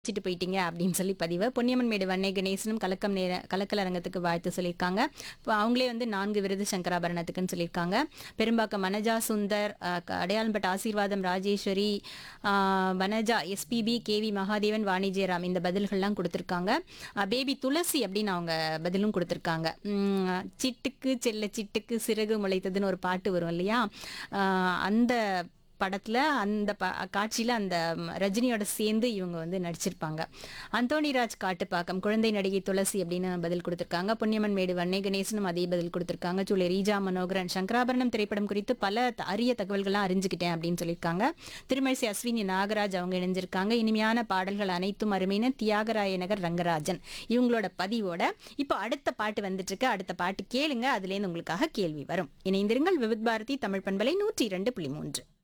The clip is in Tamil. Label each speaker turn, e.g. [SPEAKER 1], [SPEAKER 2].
[SPEAKER 1] வச்சுட்டு போயிட்டீங்க அப்படின்னு சொல்லி பதிவு பொன்னியம்மன் மேடு வன்னை கணேசனும் கலக்கம் நேர கலக்கல் அரங்கத்துக்கு வாழ்த்து சொல்லியிருக்காங்க இப்போ அவங்களே வந்து நான்கு விருது சங்கராபரணத்துக்குன்னு சொல்லியிருக்காங்க பெரும்பாக்கம் மனஜா சுந்தர் அஹ், க- அடையாளம்பட்ட ஆசீர்வாதம் ராஜேஸ்வரி அஹ், வனஜா எஸ்பிபி கேவி மகாதேவன் வாணிஜெயராம் இந்த பதில்கள்லாம் கொடுத்துருக்காங்க அஹ், பேபி துளசி அப்படின்னு அவங்க பதிலும் கொடுத்துருக்காங்க உம், சிட்டுக்கு செல்ல சிட்டுக்கு சிறகு முளைத்ததுன்னு ஒரு பாட்டு வரும் இல்லையா அஹ், அந்த படத்துல அந்த ப காட்சியில அந்த ம், ரஜினியோட சேர்ந்து இவங்க வந்து நடிச்சிருப்பாங்க அந்தோணிராஜ் காட்டுப்பாக்கம் குழந்தை நடிகை துளசி அப்படின்னு பதில் கொடுத்திருக்காங்க பொன்னியம்மன் மேடு வன்னை கணேசனும் அதே பதில் கொடுத்திருக்காங்க சூளை ரீஜா மனோகரன் சங்கராபரணம் திரைப்படம் குறித்து பல த- அரிய தகவல்கள்லாம் அறிஞ்சுக்கிட்டேன் அப்படின்னு சொல்லியிருக்காங்க திருமழிசை அஸ்வினி நாகராஜ் அவங்க இணைஞ்சிருக்காங்க இனிமையான பாடல்கள் அனைத்தும் அருமைன்னு தியாகராய நகர் ரங்கராஜன் இவங்களோட பதிவோட இப்போ அடுத்த பாட்டு வந்துட்டு இருக்கு அடுத்த பாட்டு கேளுங்க அதுலேருந்து உங்களுக்காக கேள்வி வரும் இணைந்திருங்கள் விவித் பாரதி தமிழ் பண்பலை நூற்றி இரண்டு புள்ளி மூன்று